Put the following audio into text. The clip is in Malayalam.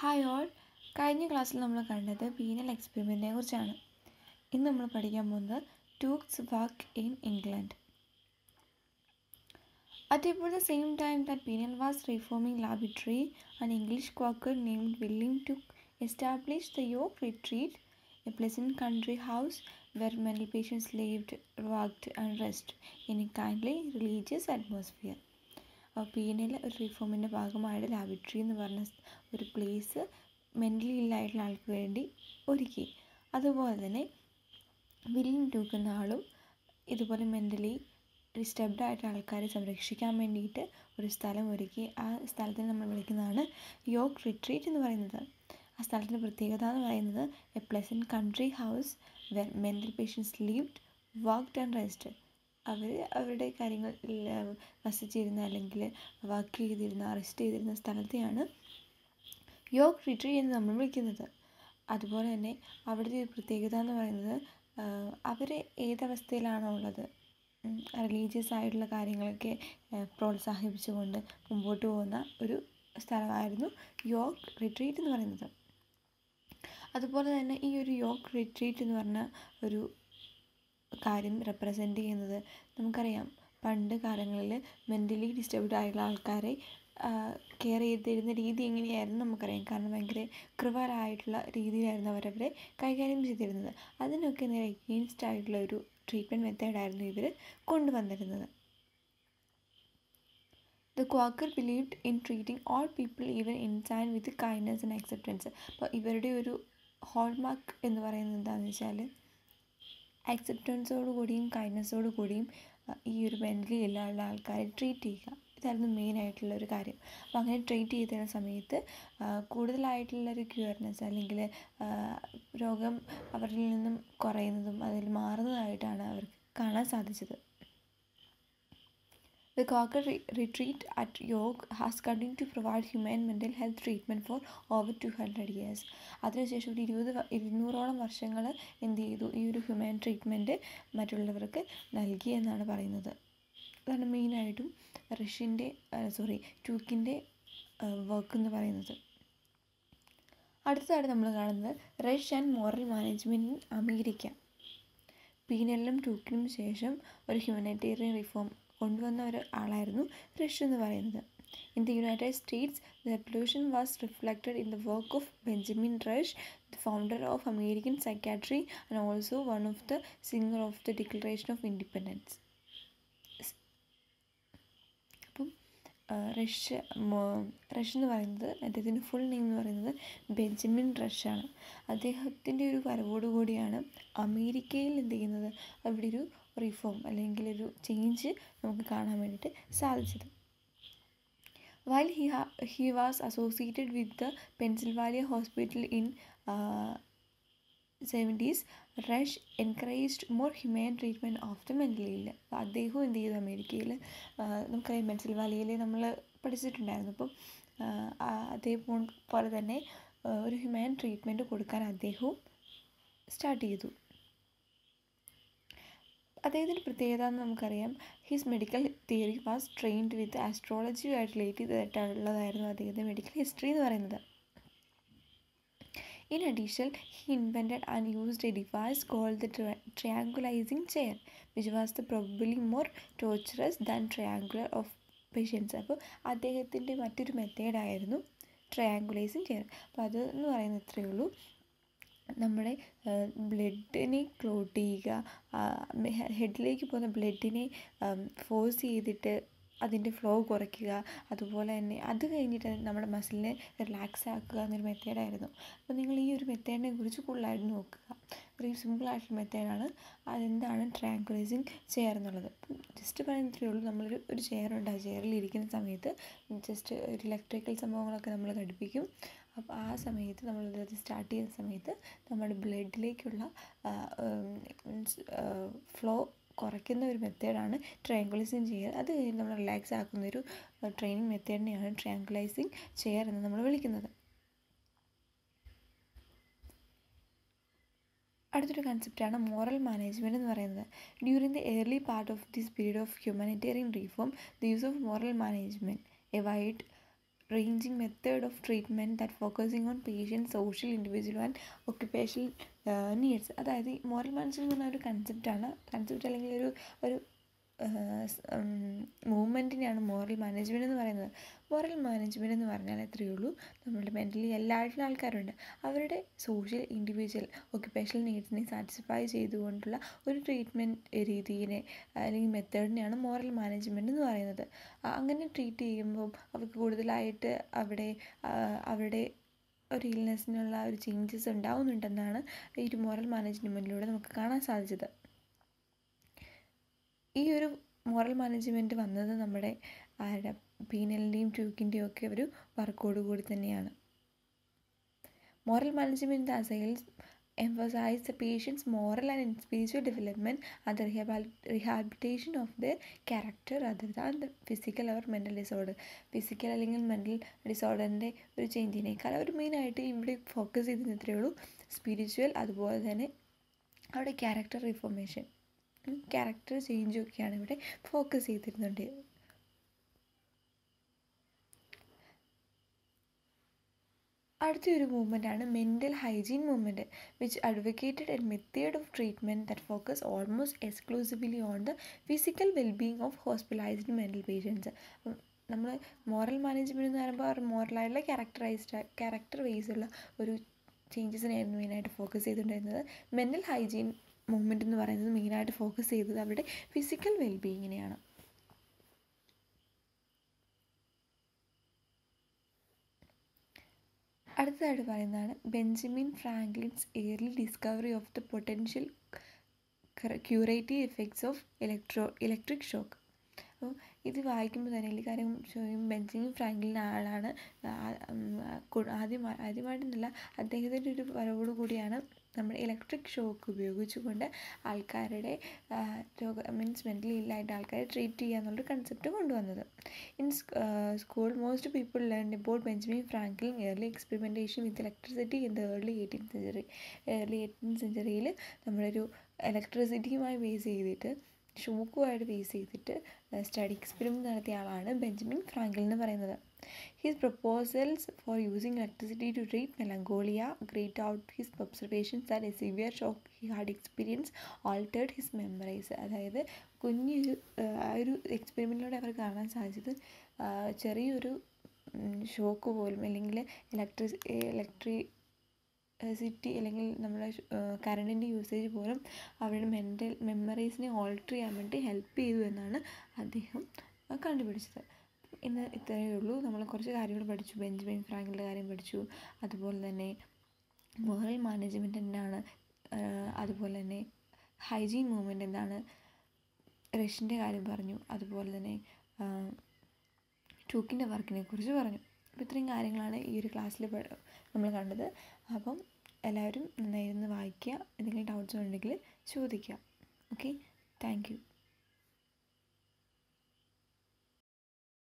ഹായ് ഓൾ കഴിഞ്ഞ ക്ലാസ്സിൽ നമ്മൾ കണ്ടത് പീനൽ എക്സ്പെരിമെൻറ്റിനെ കുറിച്ചാണ് ഇന്ന് നമ്മൾ പഠിക്കാൻ പോകുന്നത് Tuke's work in England At about the same time that Penal was reforming laboratory, an English quaker named William took established the York Retreat, a pleasant country house where mental patients lived, worked, and rested in a kindly religious atmosphere. Pinel ഒരു റിഫോമിൻ്റെ ഭാഗമായിട്ട് ലാബറട്ടറി എന്ന് പറഞ്ഞ ഒരു പ്ലേസ് മെൻ്റലി ഇല്ലായിട്ടുള്ള ആൾക്ക് വേണ്ടി ഒരുക്കി അതുപോലെ തന്നെ വില്യം ടൂക്ക് എന്ന ആളും ഇതുപോലെ മെൻ്റലി ഡിസ്റ്റർബ്ഡ് ആയിട്ടുള്ള ആൾക്കാരെ സംരക്ഷിക്കാൻ വേണ്ടിയിട്ട് ഒരു സ്ഥലം ഒരുക്കി ആ സ്ഥലത്തിന് നമ്മൾ വിളിക്കുന്നതാണ് യോക്ക് റിട്രീറ്റ് എന്ന് പറയുന്നത് ആ സ്ഥലത്തിൻ്റെ പ്രത്യേകത എന്ന് പറയുന്നത് a pleasant country house where mental patients lived worked and rest അവർ അവരുടെ കാര്യങ്ങൾ വസിച്ചിരുന്ന അല്ലെങ്കിൽ വർക്ക് ചെയ്തിരുന്ന റെസ്റ്റ് ചെയ്തിരുന്ന സ്ഥലത്തെയാണ് യോക്ക് റിട്രീറ്റ് എന്ന് നമ്മൾ വിളിക്കുന്നത് അതുപോലെ തന്നെ അവിടുത്തെ ഒരു പ്രത്യേകത എന്ന് പറയുന്നത് അവർ ഏതവസ്ഥയിലാണോ ഉള്ളത് റിലീജിയസ് ആയിട്ടുള്ള കാര്യങ്ങളൊക്കെ പ്രോത്സാഹിപ്പിച്ചുകൊണ്ട് മുമ്പോട്ട് പോകുന്ന ഒരു സ്ഥലമായിരുന്നു യോർക്ക് റിട്രീറ്റ് എന്ന് പറയുന്നത് അതുപോലെ തന്നെ ഈ ഒരു യോർക്ക് റിട്രീറ്റ് എന്ന് പറഞ്ഞ ഒരു കാര്യം റെപ്രസെൻ്റ് ചെയ്യുന്നത് നമുക്കറിയാം പണ്ട് കാലങ്ങളിൽ മെൻ്റലി ഡിസ്റ്റർബ്ഡ് ആയിട്ടുള്ള ആൾക്കാരെ കെയർ ചെയ്തിരുന്ന രീതി എങ്ങനെയായിരുന്നു നമുക്കറിയാം കാരണം ഭയങ്കര ക്രിവറായിട്ടുള്ള രീതിയിലായിരുന്നു അവരവരെ കൈകാര്യം ചെയ്തിരുന്നത് അതിനൊക്കെ നേരെ എഗെയിൻസ്റ്റ് ആയിട്ടുള്ള ഒരു ട്രീറ്റ്മെൻറ്റ് മെത്തേഡായിരുന്നു ഇവർ കൊണ്ടുവന്നിരുന്നത് the Quaker believed in treating all people even insane with kindness and acceptance അപ്പോൾ ഇവരുടെ ഒരു ഹോൾമാർക്ക് എന്ന് പറയുന്നത് എന്താണെന്ന് വെച്ചാൽ അക്സെപ്റ്റൻസോട് കൂടിയും കൈൻഡ്നസ്സോട് കൂടിയും ഈ ഒരു മെൻ്റലി ഉള്ള ആൾക്കാരെ ട്രീറ്റ് ചെയ്യുക ഇതായിരുന്നു മെയിൻ ആയിട്ടുള്ള ഒരു കാര്യം അപ്പോൾ അങ്ങനെ ട്രീറ്റ് ചെയ്തിരുന്ന സമയത്ത് കൂടുതലായിട്ടുള്ള ഒരു ക്യൂർനെസ് അല്ലെങ്കിൽ രോഗം അവരിൽ നിന്നും കുറയുന്നതും അതിൽ മാറുന്നതായിട്ടാണ് അവർക്ക് കാണാൻ സാധിച്ചത് The Cocker Retreat at York has continued to provide humane mental health treatment for over 200 years. അതിനുശേഷം ഒരു ഇരുപത് ഇരുന്നൂറോളം വർഷങ്ങൾ എന്ത് ചെയ്തു ഈ ഒരു ഹ്യൂമൻ ട്രീറ്റ്മെൻറ്റ് മറ്റുള്ളവർക്ക് നൽകി എന്നാണ് പറയുന്നത് അതാണ് മെയിനായിട്ടും റഷ്യൻ്റെ സോറി ടൂക്കിൻ്റെ വർക്ക് എന്ന് പറയുന്നത് അടുത്തതായിട്ട് നമ്മൾ കാണുന്നത് Rush and moral management in America പീനലിനും ടൂക്കിനും ശേഷം ഒരു ഹ്യൂമനിറ്റേറിയൻ റിഫോം കൊണ്ടുവന്ന ഒരു ആളായിരുന്നു റഷ് എന്ന് പറയുന്നത് in the United States the revolution was reflected in the work of Benjamin Rush the founder of American psychiatry and also one of the singer of the Declaration of Independence അപ്പം റഷ് റഷ് എന്ന് പറയുന്നത് അദ്ദേഹത്തിൻ്റെ ഫുൾ നെയിം എന്ന് പറയുന്നത് ബെഞ്ചമിൻ റഷാണ് അദ്ദേഹത്തിൻ്റെ ഒരു വരവോടുകൂടിയാണ് അമേരിക്കയിൽ എന്ത് ചെയ്യുന്നത് അവിടെ ഒരു റിഫോം അല്ലെങ്കിൽ ഒരു ചേഞ്ച് നമുക്ക് കാണാൻ വേണ്ടിയിട്ട് സാധിച്ചത് while he he was associated with the Pennsylvania Hospital in seventies Rush encouraged more human treatment of the mentally ill അപ്പോൾ അദ്ദേഹവും എന്ത് ചെയ്തു അമേരിക്കയിൽ നമുക്കറിയാം പെൻസിൽവാനിയയിൽ നമ്മൾ പഠിച്ചിട്ടുണ്ടായിരുന്നു അപ്പം അതേപോലെ തന്നെ ഒരു ഹ്യൂമൻ ട്രീറ്റ്മെൻറ്റ് കൊടുക്കാൻ അദ്ദേഹവും സ്റ്റാർട്ട് ചെയ്തു അദ്ദേഹത്തിൻ്റെ പ്രത്യേകത എന്ന് നമുക്കറിയാം his medical theory was trained with ആസ്ട്രോളജിയുമായിട്ട് റിലേറ്റ് ചെയ്തിട്ടുള്ളതായിരുന്നു അദ്ദേഹത്തിൻ്റെ മെഡിക്കൽ ഹിസ്റ്ററി എന്ന് പറയുന്നത് In addition, he invented and used a device called the tri triangulizing chair, which was the probably more torturous than triangular of patients. അപ്പോൾ അദ്ദേഹത്തിൻ്റെ മറ്റൊരു മെത്തേഡായിരുന്നു ട്രയാങ്കുലൈസിങ് ചെയർ അപ്പോൾ അത് എന്ന് പറയുന്നത് ഇത്രയേ ഉള്ളൂ നമ്മുടെ ബ്ലഡിനെ ക്ലോട്ട് ചെയ്യുക ഹെഡിലേക്ക് പോകുന്ന ബ്ലഡിനെ ഫോഴ്സ് ചെയ്തിട്ട് അതിൻ്റെ ഫ്ലോ കുറയ്ക്കുക അതുപോലെ തന്നെ അത് കഴിഞ്ഞിട്ട് നമ്മുടെ മസിലിനെ റിലാക്സ് ആക്കുക എന്നൊരു മെത്തേഡായിരുന്നു അപ്പോൾ നിങ്ങൾ ഈ ഒരു മെത്തേഡിനെ കുറിച്ച് കൂടുതലായിട്ട് നോക്കുക ഒരു സിമ്പിളായിട്ടുള്ള മെത്തേഡാണ് അതെന്താണ് ട്രാങ്കുലൈസിങ് ചെയർ എന്നുള്ളത് ജസ്റ്റ് പറയുന്നത്രേ ഉള്ളൂ നമ്മളൊരു ഒരു ചെയറുണ്ട് ആ ചെയറിൽ ഇരിക്കുന്ന സമയത്ത് ജസ്റ്റ് ഒരു ഇലക്ട്രിക്കൽ സംഭവങ്ങളൊക്കെ നമ്മൾ ഘടിപ്പിക്കും അപ്പോൾ ആ സമയത്ത് നമ്മളിത് സ്റ്റാർട്ട് ചെയ്യുന്ന സമയത്ത് നമ്മുടെ ബ്ലഡിലേക്കുള്ള മീൻസ് ഫ്ലോ കുറയ്ക്കുന്ന ഒരു മെത്തേഡാണ് ട്രയാങ്കുലൈസിങ് ചെയർ അത് കഴിഞ്ഞ് നമ്മൾ റിലാക്സ് ആക്കുന്ന ഒരു ട്രെയിനിങ് മെത്തേഡിനെയാണ് ട്രയാങ്കുലൈസിങ് ചെയർ എന്ന് നമ്മൾ വിളിക്കുന്നത് അടുത്തൊരു കൺസെപ്റ്റാണ് മോറൽ മാനേജ്മെൻറ്റ് എന്ന് പറയുന്നത് during the early part of this period of humanitarian reform the use of moral management a wide ranging method of treatment that focusing on patient social individual and occupational needs അതായത് ഈ മോറൽ മാനേജ്മെൻറ്റ് എന്ന് പറഞ്ഞ ഒരു കൺസെപ്റ്റാണ് കൺസെപ്റ്റ് അല്ലെങ്കിൽ ഒരു ഒരു മൂവ്മെൻറ്റിനെയാണ് മോറൽ മാനേജ്മെൻറ്റ് എന്ന് പറയുന്നത് മോറൽ മാനേജ്മെൻറ്റ് എന്ന് പറഞ്ഞാൽ എത്രയേ ഉള്ളൂ നമ്മളുടെ മെൻ്റലി എല്ലായിട്ടുള്ള ആൾക്കാരുണ്ട് അവരുടെ സോഷ്യൽ ഇൻഡിവിജ്വൽ ഒക്യുപ്പേഷണൽ നീഡ്സിനെ സാറ്റിസ്ഫൈ ചെയ്തുകൊണ്ടുള്ള ഒരു ട്രീറ്റ്മെൻറ്റ് രീതിയെ അല്ലെങ്കിൽ മെത്തേഡിനെയാണ് മോറൽ മാനേജ്മെൻറ്റ് എന്ന് പറയുന്നത് അങ്ങനെ ട്രീറ്റ് ചെയ്യുമ്പോൾ അവർക്ക് കൂടുതലായിട്ട് അവിടെ അവരുടെ ഒരു ഇൽനെസ്സിനുള്ള ഒരു ചേഞ്ചസ് ഉണ്ടാവുന്നുണ്ടെന്നാണ് ഈ ഒരു മോറൽ മാനേജ്മെൻറ്റിലൂടെ നമുക്ക് കാണാൻ സാധിച്ചത് ഈ ഒരു മോറൽ മാനേജ്മെൻറ്റ് വന്നത് നമ്മുടെ ആരുടെ പീനലിൻ്റെയും ട്യൂക്കിൻ്റെയും ഒക്കെ ഒരു വർക്കോട് കൂടി തന്നെയാണ് moral management asylums emphasize the patient's moral and spiritual development and the rehabilitation of their character rather than the physical or mental disorder physical അല്ലെങ്കിൽ മെൻ്റൽ ഡിസോർഡറിൻ്റെ ഒരു ചേഞ്ചിനേക്കാൾ അവർ മെയിനായിട്ട് ഇവിടെ ഫോക്കസ് ചെയ്തിരുന്ന ഇത്രയേ ഉള്ളൂ സ്പിരിച്വൽ അതുപോലെ തന്നെ അവിടെ ക്യാരക്ടർ റിഫോർമേഷൻ ക്യാരക്ടർ ചേഞ്ചും ഒക്കെയാണ് ഇവിടെ ഫോക്കസ് ചെയ്തിരുന്നുണ്ട് അടുത്തൊരു മൂവ്മെൻറ്റാണ് mental hygiene movement which advocated a method of treatment that focus almost exclusively on the physical wellbeing of hospitalized mental patients നമ്മൾ മോറൽ മാനേജ്മെൻറ്റ് എന്ന് പറയുമ്പോൾ അവർ മോറലായിട്ടുള്ള ക്യാരക്ടറൈസ്ഡ് ക്യാരക്ടർ വൈസുള്ള ഒരു ചേഞ്ചസിനായിരുന്നു മെയിനായിട്ട് ഫോക്കസ് ചെയ്തിട്ടുണ്ടായിരുന്നത് മെൻ്റൽ ഹൈജീൻ മൂവ്മെൻറ്റ് എന്ന് പറയുന്നത് മെയിനായിട്ട് ഫോക്കസ് ചെയ്തത് അവരുടെ ഫിസിക്കൽ വെൽബീയിങ്ങിനെയാണ് അടുത്തതായിട്ട് പറയുന്നതാണ് Benjamin Franklin's early discovery of the potential curative effects of electro electric shock അപ്പോൾ ഇത് വായിക്കുമ്പോൾ തന്നെ ഈ കാര്യം ചോദിക്കും ബെഞ്ചമിൻ ഫ്രാങ്ക്ലിൻ ആളാണ് ആദ്യം ആദ്യമായിട്ടൊന്നുമല്ല അദ്ദേഹത്തിൻ്റെ ഒരു വരവോടു കൂടിയാണ് നമ്മൾ ഇലക്ട്രിക് ഷോക്ക് ഉപയോഗിച്ചുകൊണ്ട് ആൾക്കാരുടെ രോഗ മീൻസ് മെൻ്റലി ഇല്ലായിട്ട് ആൾക്കാരെ ട്രീറ്റ് ചെയ്യുക എന്നുള്ളൊരു കൺസെപ്റ്റ് കൊണ്ടുവന്നത് in school most people learn about Benjamin Franklin early experimentation with electricity in the early eighteen century early eighteen സെഞ്ചുറിയിൽ നമ്മളൊരു ഇലക്ട്രിസിറ്റിയുമായി ബേസ് ചെയ്തിട്ട് ഷോക്കുമായിട്ട് ബേസ് ചെയ്തിട്ട് സ്റ്റഡി എക്സ്പെരിമെൻറ്റ് നടത്തിയ ആളാണ് ബെഞ്ചമിൻ ഫ്രാങ്കിൾ എന്ന് പറയുന്നത് his proposals for using electricity to treat melancholia great out his observations and a severe shock he had experience altered his memorise അതായത് കുഞ്ഞൊരു ആ ഒരു എക്സ്പെരിമെൻറ്റിലൂടെ അവർ കാണാൻ സാധിച്ചത് ചെറിയൊരു ഷോക്ക് പോലും അല്ലെങ്കിൽ ഇലക്ട്രിസ് ഇലക്ട്രി സിറ്റി അല്ലെങ്കിൽ നമ്മുടെ കറണ്ടിൻ്റെ യൂസേജ് പോലും അവരുടെ മെൻ്റൽ മെമ്മറീസിനെ ഓൾട്ടർ ചെയ്യാൻ വേണ്ടി ഹെൽപ്പ് ചെയ്തു എന്നാണ് അദ്ദേഹം കണ്ടുപിടിച്ചത് ഇന്ന് ഇത്രയേ ഉള്ളൂ നമ്മൾ കുറച്ച് കാര്യങ്ങൾ പഠിച്ചു ബെഞ്ചമിൻ ഫ്രാങ്കിൻ്റെ കാര്യം പഠിച്ചു അതുപോലെ തന്നെ മോറൽ മാനേജ്മെൻറ്റ് എന്താണ് അതുപോലെ തന്നെ ഹൈജീൻ മൂവ്മെൻറ്റ് എന്താണ് റഷ്യൻ്റെ കാര്യം പറഞ്ഞു അതുപോലെ തന്നെ ടൂക്കിൻ്റെ വർക്കിനെ കുറിച്ച് പറഞ്ഞു അപ്പോൾ ഇത്രയും കാര്യങ്ങളാണ് ഈ ഒരു ക്ലാസ്സിൽ നമ്മൾ കണ്ടത് അപ്പം എല്ലാവരും നന്നായിരുന്നു വായിക്കുക എന്തെങ്കിലും ഡൗട്ട്സ് ഉണ്ടെങ്കിൽ ചോദിക്കുക ഓക്കെ താങ്ക് യു